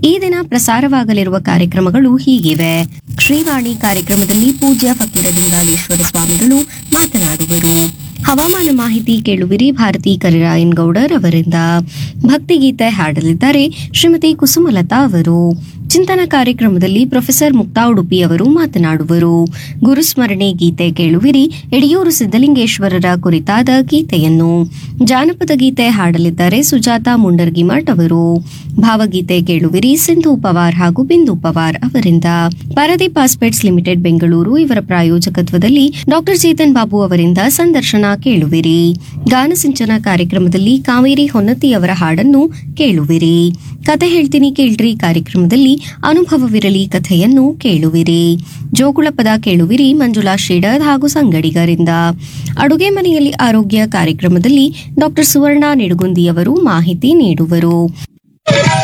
ಈ ದಿನ ಪ್ರಸಾರವಾಗಲಿರುವ ಕಾರ್ಯಕ್ರಮಗಳು ಹೀಗಿವೆ ಶ್ರೀವಾಣಿ ಕಾರ್ಯಕ್ರಮದಲ್ಲಿ ಪೂಜ್ಯ ಫಕೀರ ಲಿಂಗಾಲೇಶ್ವರ ಸ್ವಾಮಿಗಳು ಮಾತನಾಡುವರು ಹವಾಮಾನ ಮಾಹಿತಿ ಕೇಳುವಿರಿ ಭಾರತಿ ಕರಿರಾಯನ್ ಗೌಡರ್ ಅವರಿಂದ ಭಕ್ತಿಗೀತೆ ಹಾಡಲಿದ್ದಾರೆ ಶ್ರೀಮತಿ ಕುಸುಮಲತಾ ಅವರು ಚಿಂತನ ಕಾರ್ಯಕ್ರಮದಲ್ಲಿ ಪ್ರೊಫೆಸರ್ ಮುಕ್ತಾ ಉಡುಪಿ ಅವರು ಮಾತನಾಡುವರು ಗುರುಸ್ಮರಣೆ ಗೀತೆ ಕೇಳುವಿರಿ ಯಡಿಯೂರು ಸಿದ್ದಲಿಂಗೇಶ್ವರರ ಕುರಿತಾದ ಗೀತೆಯನ್ನು ಜಾನಪದ ಗೀತೆ ಹಾಡಲಿದ್ದಾರೆ ಸುಜಾತ ಮುಂಡರ್ಗಿಮಠ್ ಅವರು ಭಾವಗೀತೆ ಕೇಳುವಿರಿ ಸಿಂಧು ಪವಾರ್ ಹಾಗೂ ಬಿಂದು ಪವಾರ್ ಅವರಿಂದ ಪಾರದೀಪ್ ಪಾಸ್ಪೇಟ್ಸ್ ಲಿಮಿಟೆಡ್ ಬೆಂಗಳೂರು ಇವರ ಪ್ರಾಯೋಜಕತ್ವದಲ್ಲಿ ಡಾಕ್ಟರ್ ಚೇತನ್ ಬಾಬು ಅವರಿಂದ ಸಂದರ್ಶನ ಕೇಳುವಿರಿ ಗಾನಸಿಂಚನ ಕಾರ್ಯಕ್ರಮದಲ್ಲಿ ಕಾವೇರಿ ಹೊನ್ನತಿ ಅವರ ಹಾಡನ್ನು ಕೇಳುವಿರಿ ಕತೆ ಹೇಳ್ತೀನಿ ಕೇಳ್ರಿ ಕಾರ್ಯಕ್ರಮದಲ್ಲಿ ಅನುಭವವಿರಲಿ ಕಥೆಯನ್ನು ಕೇಳುವಿರಿ ಜೋಗುಳ ಪದ ಕೇಳುವಿರಿ ಮಂಜುಳಾ ಶ್ರೀಡರ್ ಹಾಗೂ ಸಂಗಡಿಗರಿಂದ ಅಡುಗೆ ಮನೆಯಲ್ಲಿ ಆರೋಗ್ಯ ಕಾರ್ಯಕ್ರಮದಲ್ಲಿ ಡಾಕ್ಟರ್ ಸುವರ್ಣ ನಿಡುಗುಂದಿ ಅವರು ಮಾಹಿತಿ ನೀಡುವರು